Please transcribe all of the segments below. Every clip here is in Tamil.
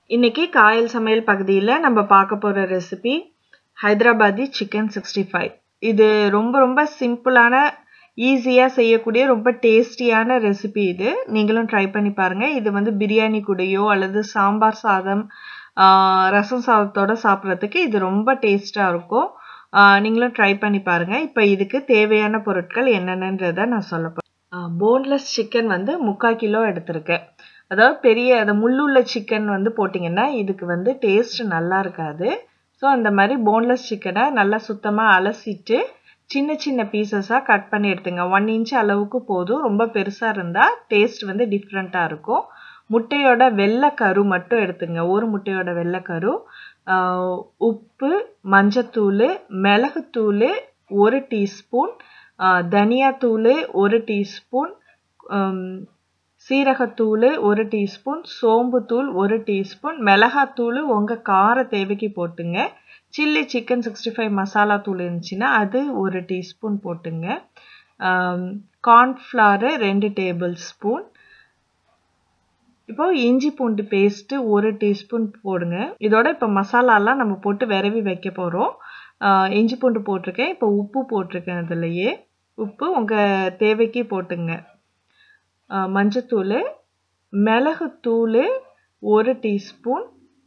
இன்னைக்கு காயல் சமையல் பகுதியில் நம்ம பார்க்க போகிற recipe Hyderabadi chicken sixty five இது ரொம்ப ரொம்ப சிம்பிளான ஈஸியாக செய்யக்கூடிய ரொம்ப டேஸ்டியான ரெசிபி இது நீங்களும் ட்ரை பண்ணி பாருங்கள் இது வந்து பிரியாணி கூடயோ அல்லது சாம்பார் சாதம் ஆஹ் ரசம் சாதத்தோட சாப்பிட்றதுக்கு இது ரொம்ப டேஸ்ட்டாக இருக்கும் ஆஹ் நீங்களும் ட்ரை பண்ணி பாருங்கள் இப்போ இதுக்கு தேவையான பொருட்கள் என்னென்னன்றதை நான் சொல்ல போகிறேன் போன்லெஸ் சிக்கன் வந்து முக்கால் கிலோ எடுத்திருக்கேன் அதாவது பெரிய அந்த முள்ளுள்ள சிக்கன் வந்து போட்டிங்கன்னா இதுக்கு வந்து டேஸ்ட் நல்லா இருக்காது ஸோ அந்த மாதிரி போன்லெஸ் சிக்கனை நல்லா சுத்தமாக அலசிட்டு சின்ன சின்ன பீசஸாக கட் பண்ணி எடுத்துங்க ஒன் இன்ச் அளவுக்கு போதும் ரொம்ப பெருசாக இருந்தால் டேஸ்ட் வந்து டிஃப்ரெண்ட்டாக இருக்கும் முட்டையோட வெள்ளைக்கரு மட்டும் எடுத்துங்க ஒரு முட்டையோட வெள்ளைக்கரு உப்பு மஞ்சத்தூள் மிளகுத்தூள் ஒரு டீஸ்பூன் தனியாத்தூள் ஒரு டீஸ்பூன் சீரகத்தூள் ஒரு டீஸ்பூன் சோம்புத்தூள் ஒரு டீஸ்பூன் மிளகாத்தூள் உங்கள் கார தேவைக்கு போட்டுங்க chilli chicken sixty five masala தூள் இருந்துச்சுன்னா அது ஒரு டீஸ்பூன் போட்டுங்க கார்ன்ஃப்ளாரு ரெண்டு டேபிள் ஸ்பூன் இப்போ இஞ்சி பூண்டு பேஸ்ட்டு ஒரு டீஸ்பூன் போடுங்க இதோட இப்போ மசாலாலாம் நம்ம போட்டு விரவி வைக்க போகிறோம் இஞ்சி பூண்டு போட்டிருக்கேன் இப்போ உப்பு போட்டிருக்கேன் அதுலேயே உப்பு உங்கள் தேவைக்கு போட்டுங்க மஞ்சத்தூள் மிளகுத்தூள் ஒரு டீஸ்பூன்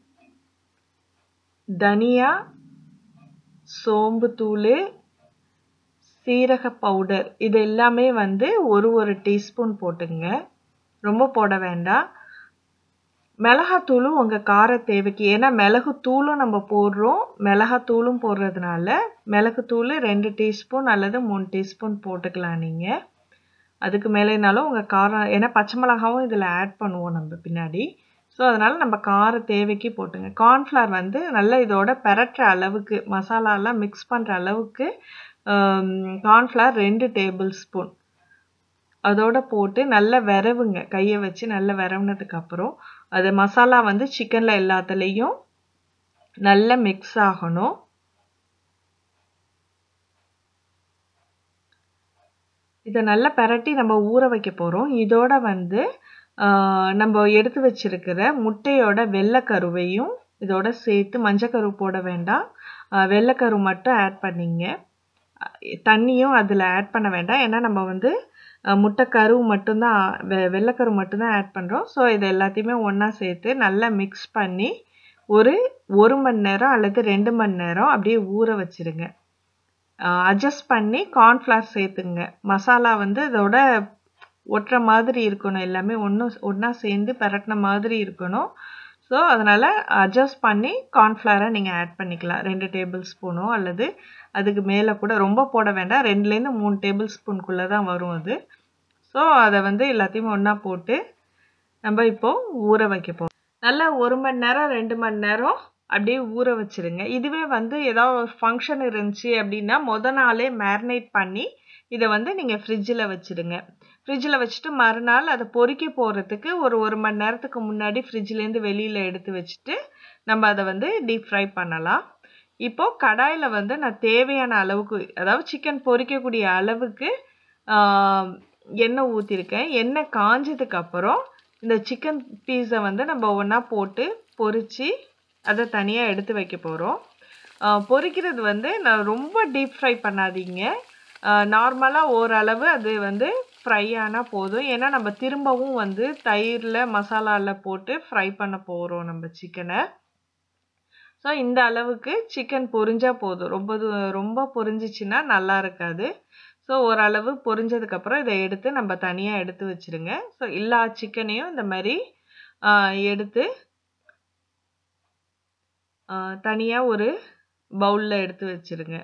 தனியா சோம்புத்தூள் சீரக பவுடர் இது எல்லாமே வந்து ஒரு ஒரு டீஸ்பூன் போட்டுங்க ரொம்ப போட வேண்டாம் மிளகாத்தூளும் உங்கள் கார தேவைக்கு ஏன்னா மிளகு தூளும் நம்ம போடுறோம் மிளகாத்தூளும் போடுறதுனால மிளகுத்தூள் ரெண்டு டீஸ்பூன் அல்லது மூணு டீஸ்பூன் போட்டுக்கலாம் நீங்கள் அதுக்கு மேலேனாலும் உங்கள் காரம் ஏன்னா பச்சை மிளகாவும் இதில் ஆட் பண்ணுவோம் நம்ம பின்னாடி ஸோ அதனால் நம்ம கார தேவைக்கு போட்டுங்க கார்ன்ஃப்ளவர் வந்து நல்லா இதோட பெரட்டுற அளவுக்கு மசாலாலாம் மிக்ஸ் பண்ணுற அளவுக்கு கார்ன்ஃப்ளவர் ரெண்டு டேபிள் ஸ்பூன் அதோட போட்டு நல்லா விரவுங்க கையை வச்சு நல்லா விரவுனதுக்கு அப்புறம் அது மசாலா வந்து சிக்கனில் எல்லாத்துலேயும் நல்லா மிக்ஸ் ஆகணும் இதை நல்லா பெரட்டி நம்ம ஊற வைக்க போகிறோம் இதோட வந்து நம்ம எடுத்து வச்சிருக்கிற முட்டையோட வெள்ளைக்கருவையும் இதோட சேர்த்து மஞ்சக்கரு போட வேண்டாம் வெள்ளைக்கரு மட்டும் ஆட் பண்ணிங்க தண்ணியும் அதில் ஆட் பண்ண வேண்டாம் ஏன்னா நம்ம வந்து முட்டை கரு மட்டும்தான் வெ வெள்ளைக்கரு மட்டும்தான் ஆட் பண்ணுறோம் ஸோ இது எல்லாத்தையுமே ஒன்றா சேர்த்து நல்லா மிக்ஸ் பண்ணி ஒரு ஒரு மணி நேரம் அல்லது ரெண்டு மணி நேரம் அப்படியே ஊற வச்சுருங்க அட்ஜஸ்ட் பண்ணி கார்ன்ஃப்ளவர் சேர்த்துங்க மசாலா வந்து இதோட ஒட்டுற மாதிரி இருக்கணும் எல்லாமே ஒன்று ஒன்றா சேர்ந்து பரட்டின மாதிரி இருக்கணும் ஸோ அதனால் அட்ஜஸ்ட் பண்ணி கார்ன்ஃப்ளவரை நீங்கள் ஆட் பண்ணிக்கலாம் ரெண்டு டேபிள் ஸ்பூனோ அல்லது அதுக்கு மேலே கூட ரொம்ப போட வேண்டாம் ரெண்டுலேருந்து மூணு டேபிள் ஸ்பூனுக்குள்ளே தான் வரும் அது ஸோ அதை வந்து எல்லாத்தையும் ஒன்றா போட்டு நம்ம இப்போது ஊற வைக்க போகிறோம் நல்லா ஒரு மணி நேரம் ரெண்டு மணி நேரம் அப்படியே ஊற வச்சுருங்க இதுவே வந்து ஏதாவது ஒரு ஃபங்க்ஷன் இருந்துச்சு அப்படின்னா முத நாளே மேரினேட் பண்ணி இதை வந்து நீங்கள் ஃப்ரிட்ஜில் வச்சுடுங்க ஃப்ரிட்ஜில் வச்சுட்டு மறுநாள் அதை பொறிக்க போகிறதுக்கு ஒரு ஒரு மணி நேரத்துக்கு முன்னாடி ஃப்ரிட்ஜ்லேருந்து வெளியில் எடுத்து வச்சுட்டு நம்ம அதை வந்து டீப் ஃப்ரை பண்ணலாம் இப்போது கடாயில் வந்து நான் தேவையான அளவுக்கு அதாவது சிக்கன் பொரிக்கக்கூடிய அளவுக்கு எண்ணெய் ஊற்றிருக்கேன் எண்ணெய் காஞ்சதுக்கு அப்புறம் இந்த சிக்கன் பீஸை வந்து நம்ம ஒன்றா போட்டு பொரித்து அதை தனியாக எடுத்து வைக்க போகிறோம் பொரிக்கிறது வந்து நான் ரொம்ப டீப் ஃப்ரை பண்ணாதீங்க நார்மலாக ஓரளவு அது வந்து ஃப்ரை ஆனால் போதும் ஏன்னா நம்ம திரும்பவும் வந்து தயிரில் மசாலாவில் போட்டு ஃப்ரை பண்ண போகிறோம் நம்ம சிக்கனை ஸோ இந்த அளவுக்கு சிக்கன் பொரிஞ்சால் போதும் ரொம்ப ரொம்ப பொரிஞ்சிச்சின்னா நல்லா இருக்காது ஸோ ஓரளவு பொரிஞ்சதுக்கப்புறம் இதை எடுத்து நம்ம தனியாக எடுத்து வச்சுருங்க ஸோ எல்லா சிக்கனையும் இந்த மாதிரி எடுத்து தனியாக ஒரு பவுலில் எடுத்து வச்சுருங்க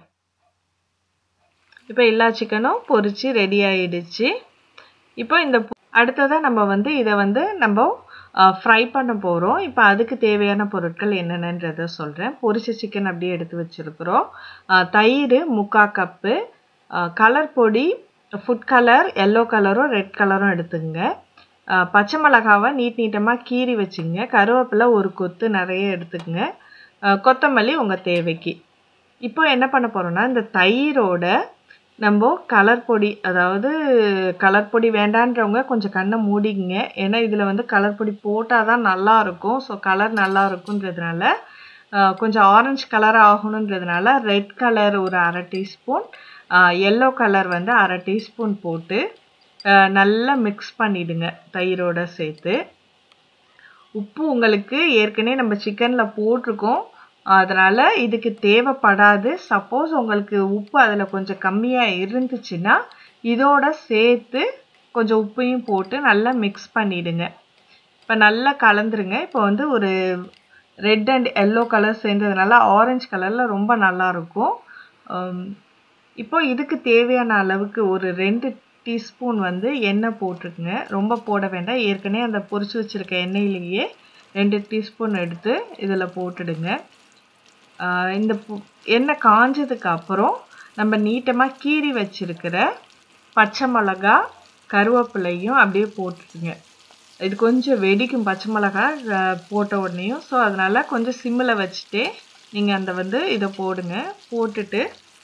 இப்போ எல்லா சிக்கனும் பொரித்து ரெடி ஆகிடுச்சு இப்போ இந்த அடுத்ததாக நம்ம வந்து இதை வந்து நம்ம ஃப்ரை பண்ண போகிறோம் இப்போ அதுக்கு தேவையான பொருட்கள் என்னென்னன்றதை சொல்கிறேன் பொரிச்ச சிக்கன் அப்படியே எடுத்து வச்சுருக்குறோம் தயிர் முக்கா கப்பு கலர் பொடி ஃபுட் கலர் எல்லோ கலரும் ரெட் கலரும் எடுத்துங்க பச்சை மிளகாவை நீட் நீட்டமாக கீறி வச்சுங்க கருவேப்பிலை ஒரு கொத்து நிறைய எடுத்துக்கங்க கொத்தமல்லி உங்கள் தேவைக்கு இப்போ என்ன பண்ண போகிறோன்னா இந்த தயிரோட நம்ம கலர் பொடி அதாவது கலர் பொடி வேண்டான்றவங்க கொஞ்சம் கண்ணை மூடிங்க ஏன்னா இதில் வந்து கலர் பொடி போட்டால் தான் நல்லா இருக்கும் ஸோ கலர் நல்லா இருக்குன்றதுனால ஆஹ் கொஞ்சம் ஆரஞ்சு கலர் ஆகணுன்றதுனால ரெட் கலர் ஒரு அரை டீஸ்பூன் எல்லோ கலர் வந்து அரை டீஸ்பூன் போட்டு ஆஹ் நல்லா மிக்ஸ் பண்ணிடுங்க தயிரோட சேர்த்து உப்பு உங்களுக்கு ஏற்கனவே நம்ம சிக்கனில் போட்டிருக்கோம் அதனால் இதுக்கு தேவைப்படாது சப்போஸ் உங்களுக்கு உப்பு அதில் கொஞ்சம் கம்மியாக இருந்துச்சுன்னா இதோட சேர்த்து கொஞ்சம் உப்பையும் போட்டு நல்லா மிக்ஸ் பண்ணிடுங்க இப்போ நல்லா கலந்துருங்க இப்போ வந்து ஒரு ரெட் அண்ட் எல்லோ கலர் சேர்ந்ததுனால ஆரஞ்சு கலரில் ரொம்ப நல்லாயிருக்கும் இப்போ இதுக்கு தேவையான அளவுக்கு ஒரு ரெண்டு டீஸ்பூன் வந்து எண்ணெய் போட்டுருக்குங்க ரொம்ப போட வேண்டாம் ஏற்கனவே அந்த பொரிச்சு வச்சுருக்க எண்ணெயிலேயே ரெண்டு டீஸ்பூன் எடுத்து இதில் போட்டுடுங்க ஆஹ் இந்த பு- எண்ணெய் காஞ்சதுக்கு அப்புறம் நம்ம நீட்டமாக கீறி வச்சிருக்கிற பச்சை மிளகா கருவேப்பிலையும் அப்படியே போட்டுடுங்க இது கொஞ்சம் வெடிக்கும் பச்சை மிளகா ஆஹ் போட்ட உடனேயும் ஸோ அதனால் கொஞ்சம் சிம்மில் வச்சுட்டு நீங்கள் அந்த வந்து இதை போடுங்க போட்டுட்டு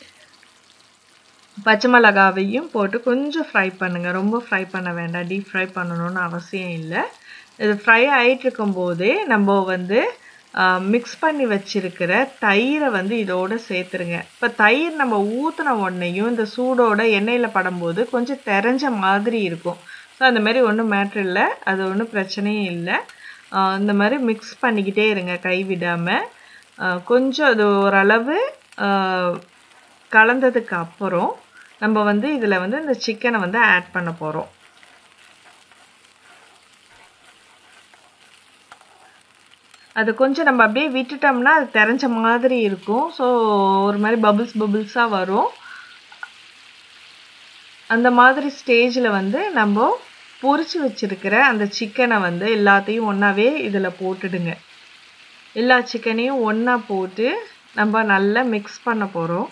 பச்சை மிளகாவையும் போட்டு கொஞ்சம் ஃப்ரை பண்ணுங்கள் ரொம்ப ஃப்ரை பண்ண வேண்டாம் டீப் ஃப்ரை பண்ணணும்னு அவசியம் இல்லை இது ஃப்ரை ஆகிட்டு இருக்கும்போதே நம்ம வந்து மிக்ஸ் பண்ணி வச்சிருக்கிற தயிரை வந்து இதோட சேர்த்துருங்க இப்போ தயிர் நம்ம ஊற்றின உடனேயும் இந்த சூடோட எண்ணெயில் படும்போது கொஞ்சம் தெரிஞ்ச மாதிரி இருக்கும் ஸோ அந்த மாதிரி ஒன்றும் மேட்ரு இல்லை அது ஒன்றும் பிரச்சனையும் இல்லை ஆஹ் இந்த மாதிரி மிக்ஸ் பண்ணிக்கிட்டே இருங்க கை விடாமல் கொஞ்சம் அது ஓரளவு ஆஹ் கலந்ததுக்கு அப்புறம் நம்ம வந்து இதில் வந்து இந்த சிக்கனை வந்து ஆட் பண்ண போகிறோம் அது கொஞ்சம் நம்ம அப்படியே விட்டுட்டோம்னா அது தெரிஞ்ச மாதிரி இருக்கும் ஸோ ஒரு மாதிரி பபிள்ஸ் பபிள்ஸாக வரும் அந்த மாதிரி ஸ்டேஜில் வந்து நம்ம பொரிச்சு வச்சிருக்கிற அந்த சிக்கனை வந்து எல்லாத்தையும் ஒன்றாவே இதில் போட்டுடுங்க எல்லா சிக்கனையும் ஒன்றா போட்டு நம்ம நல்லா மிக்ஸ் பண்ண போகிறோம்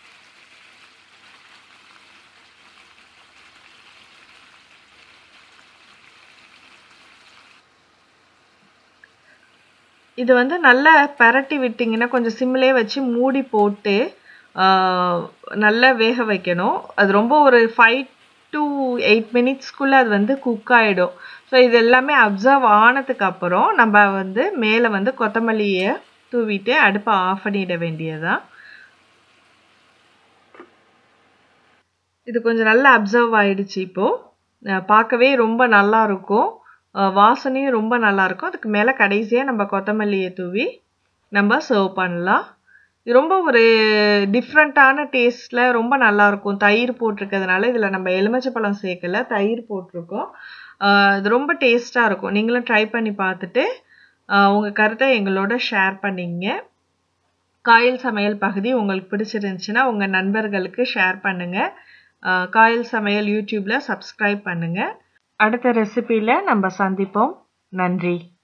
இது வந்து நல்லா பெரட்டி விட்டிங்கன்னா கொஞ்சம் சிம்மிலே வச்சு மூடி போட்டு ஆஹ், நல்லா வேக வைக்கணும் அது ரொம்ப ஒரு ஃபைவ் டு எயிட் மினிட்ஸ்க்குள்ளே அது வந்து குக் ஆகிடும் ஸோ இது எல்லாமே அப்சர்வ் ஆனதுக்கு அப்புறம் நம்ம வந்து மேலே வந்து கொத்தமல்லியை தூவிட்டு அடுப்பை ஆஃப் பண்ணிட வேண்டியதுதான் இது கொஞ்சம் நல்லா அப்சர்வ் ஆயிடுச்சு இப்போ அஹ் பார்க்கவே ரொம்ப நல்லா இருக்கும் அஹ் வாசனையும் ரொம்ப நல்லா இருக்கும் அதுக்கு மேலே கடைசியாக நம்ம கொத்தமல்லியை தூவி நம்ம சர்வ் பண்ணலாம் இது ரொம்ப ஒரு டிஃப்ரெண்ட்டான டேஸ்ட்டில் ரொம்ப நல்லா இருக்கும் தயிர் போட்டிருக்கிறதுனால இதில் நம்ம எலுமிச்சைப்பழம் சேர்க்கல தயிர் போட்டிருக்கோம் அஹ் இது ரொம்ப டேஸ்ட்டாக இருக்கும் நீங்களும் ட்ரை பண்ணி பார்த்துட்டு அஹ் உங்க கருத்தை எங்களோட ஷேர் பண்ணிங்க காயல் சமையல் பகுதி உங்களுக்கு பிடிச்சிருந்துச்சுன்னா உங்கள் நண்பர்களுக்கு ஷேர் பண்ணுங்கள் காயல் சமையல் யூடியூப்பில் சப்ஸ்கிரைப் பண்ணுங்கள் அடுத்த ரெசிபியில் நம்ம சந்திப்போம் நன்றி